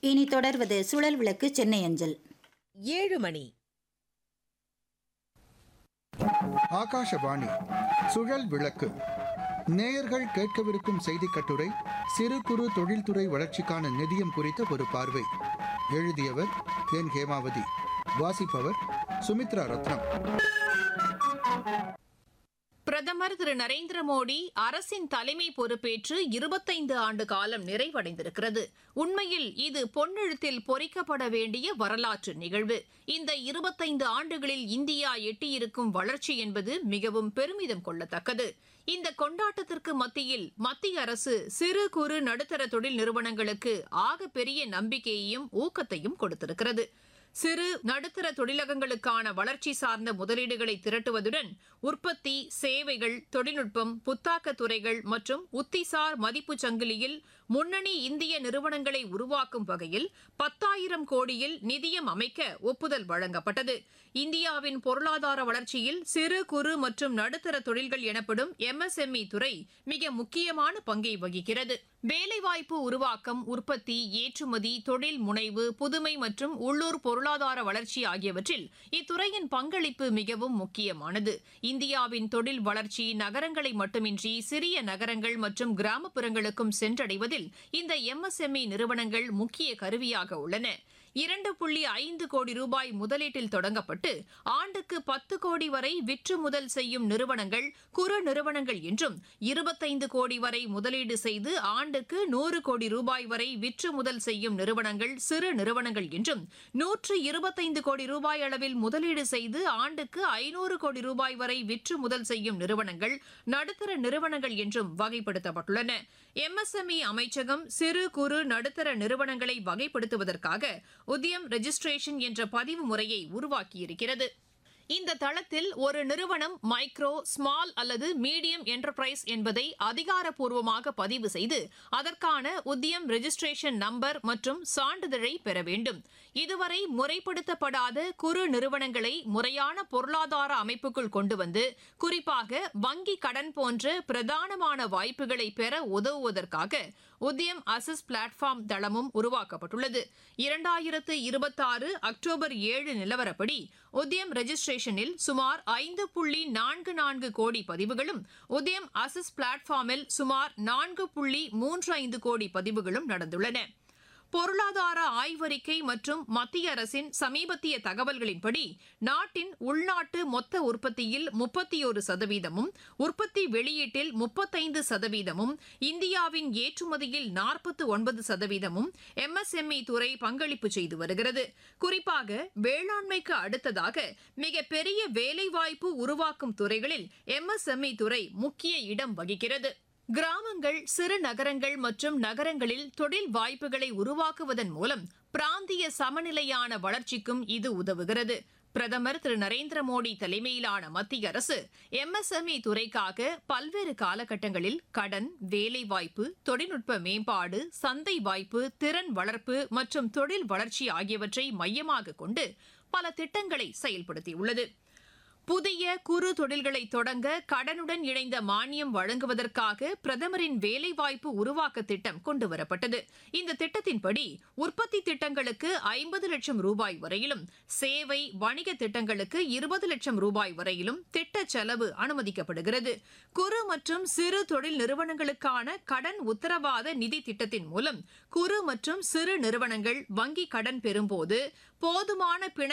இனி தொடர்வது சுழல் விளக்கு சென்னை அஞ்சல் ஏழு மணி ஆகாஷவாணி சுழல் விளக்கு நேயர்கள் கேட்கவிருக்கும் செய்தி கட்டுரை சிறு குறு தொழில்துறை வளர்ச்சிக்கான நிதியம் குறித்த ஒரு பார்வை எழுதியவர் என் ஹேமாவதி வாசிப்பவர் சுமித்ரா ரத்னம் பிரதமர் திரு நரேந்திர மோடி அரசின் தலைமை பொறுப்பேற்று இருபத்தைந்து ஆண்டு காலம் நிறைவடைந்திருக்கிறது உண்மையில் இது பொன்னெழுத்தில் பொறிக்கப்பட வேண்டிய வரலாற்று நிகழ்வு இந்த இருபத்தைந்து ஆண்டுகளில் இந்தியா எட்டியிருக்கும் வளர்ச்சி என்பது மிகவும் பெருமிதம் கொள்ளத்தக்கது இந்த கொண்டாட்டத்திற்கு மத்தியில் மத்திய அரசு சிறு குறு நடுத்தர தொழில் நிறுவனங்களுக்கு ஆக பெரிய நம்பிக்கையையும் ஊக்கத்தையும் கொடுத்திருக்கிறது சிறு நடுத்தர தொழிலகங்களுக்கான வளர்ச்சி சார்ந்த முதலீடுகளை திரட்டுவதுடன் உற்பத்தி சேவைகள் தொழில்நுட்பம் புத்தாக்க துறைகள் மற்றும் உத்திசார் மதிப்பு சங்கிலியில் முன்னணி இந்திய நிறுவனங்களை உருவாக்கும் வகையில் பத்தாயிரம் கோடியில் நிதியம் அமைக்க ஒப்புதல் வழங்கப்பட்டது இந்தியாவின் பொருளாதார வளர்ச்சியில் சிறு குறு மற்றும் நடுத்தர தொழில்கள் எனப்படும் எம்எஸ்எம்இ துறை மிக முக்கியமான பங்கை வகிக்கிறது வேலைவாய்ப்பு உருவாக்கம் உற்பத்தி ஏற்றுமதி தொழில் முனைவு புதுமை மற்றும் உள்ளூர் பொருளாதார வளர்ச்சி ஆகியவற்றில் இத்துறையின் பங்களிப்பு மிகவும் முக்கியமானது இந்தியாவின் தொழில் வளர்ச்சி நகரங்களை மட்டுமின்றி சிறிய நகரங்கள் மற்றும் கிராமப்புறங்களுக்கும் சென்றடைவதில் இந்த எம்எஸ்எம்இ நிறுவனங்கள் முக்கிய கருவியாக உள்ளன இரண்டு புள்ளி ஐந்து கோடி ரூபாய் முதலீட்டில் தொடங்கப்பட்டு ஆண்டுக்கு பத்து கோடி வரை விற்று முதல் செய்யும் நிறுவனங்கள் குறு நிறுவனங்கள் என்றும் இருபத்தைந்து கோடி வரை முதலீடு செய்து ஆண்டுக்கு நூறு கோடி ரூபாய் வரை விற்று முதல் செய்யும் நிறுவனங்கள் சிறு நிறுவனங்கள் என்றும் நூற்று இருபத்தைந்து கோடி ரூபாய் அளவில் முதலீடு செய்து ஆண்டுக்கு ஐநூறு கோடி ரூபாய் வரை விற்று முதல் செய்யும் நிறுவனங்கள் நடுத்தர நிறுவனங்கள் என்றும் வகைப்படுத்தப்பட்டுள்ளன எம்எஸ்எம்இ அமைச்சகம் சிறு குறு நடுத்தர நிறுவனங்களை வகைப்படுத்துவதற்காக உத்யம் ரெஜிஸ்ட்ரேஷன் என்ற பதிவு முறையை உருவாக்கியிருக்கிறது இந்த தளத்தில் ஒரு நிறுவனம் மைக்ரோ ஸ்மால் அல்லது மீடியம் என்டர்பிரைஸ் என்பதை அதிகாரப்பூர்வமாக பதிவு செய்து அதற்கான உத்தியம் ரெஜிஸ்ட்ரேஷன் நம்பர் மற்றும் சான்றிதழை பெற வேண்டும் இதுவரை முறைப்படுத்தப்படாத குறு நிறுவனங்களை முறையான பொருளாதார அமைப்புக்குள் கொண்டு வந்து குறிப்பாக வங்கி கடன் போன்ற பிரதானமான வாய்ப்புகளை பெற உதவுவதற்காக உத்யம் அசஸ் பிளாட்ஃபார்ம் தளமும் உருவாக்கப்பட்டுள்ளது இரண்டாயிரத்து இருபத்தாறு அக்டோபர் ஏழு நிலவரப்படி உத்யம் ரெஜிஸ்ட்ரேஷனில் சுமார் ஐந்து புள்ளி நான்கு நான்கு கோடி பதிவுகளும் உதயம் அசஸ் பிளாட்ஃபார்மில் சுமார் நான்கு புள்ளி மூன்று ஐந்து கோடி பதிவுகளும் நடந்துள்ளன பொருளாதார ஆய்வறிக்கை மற்றும் மத்திய அரசின் சமீபத்திய தகவல்களின்படி நாட்டின் உள்நாட்டு மொத்த உற்பத்தியில் முப்பத்தி ஒரு சதவீதமும் உற்பத்தி வெளியீட்டில் முப்பத்தைந்து சதவீதமும் இந்தியாவின் ஏற்றுமதியில் நாற்பத்தி ஒன்பது சதவீதமும் எம்எஸ்எம்இ துறை பங்களிப்பு செய்து வருகிறது குறிப்பாக வேளாண்மைக்கு அடுத்ததாக மிக பெரிய வேலைவாய்ப்பு உருவாக்கும் துறைகளில் எம்எஸ்எம்இ துறை முக்கிய இடம் வகிக்கிறது கிராமங்கள் சிறு நகரங்கள் மற்றும் நகரங்களில் தொழில் வாய்ப்புகளை உருவாக்குவதன் மூலம் பிராந்திய சமநிலையான வளர்ச்சிக்கும் இது உதவுகிறது பிரதமர் திரு நரேந்திர மோடி தலைமையிலான மத்திய அரசு எம்எஸ்எம்இ துறைக்காக பல்வேறு காலகட்டங்களில் கடன் வேலைவாய்ப்பு தொழில்நுட்ப மேம்பாடு சந்தை வாய்ப்பு திறன் வளர்ப்பு மற்றும் தொழில் வளர்ச்சி ஆகியவற்றை மையமாக கொண்டு பல திட்டங்களை செயல்படுத்தியுள்ளது புதிய குறு தொழில்களை தொடங்க கடனுடன் இணைந்த மானியம் வழங்குவதற்காக பிரதமரின் வேலைவாய்ப்பு உருவாக்க திட்டம் கொண்டுவரப்பட்டது இந்த திட்டத்தின்படி உற்பத்தி திட்டங்களுக்கு ஐம்பது லட்சம் ரூபாய் வரையிலும் சேவை வணிக திட்டங்களுக்கு இருபது லட்சம் ரூபாய் வரையிலும் திட்ட செலவு அனுமதிக்கப்படுகிறது குறு மற்றும் சிறு தொழில் நிறுவனங்களுக்கான கடன் உத்தரவாத நிதி திட்டத்தின் மூலம் குறு மற்றும் சிறு நிறுவனங்கள் வங்கி கடன் பெறும்போது போதுமான பிணை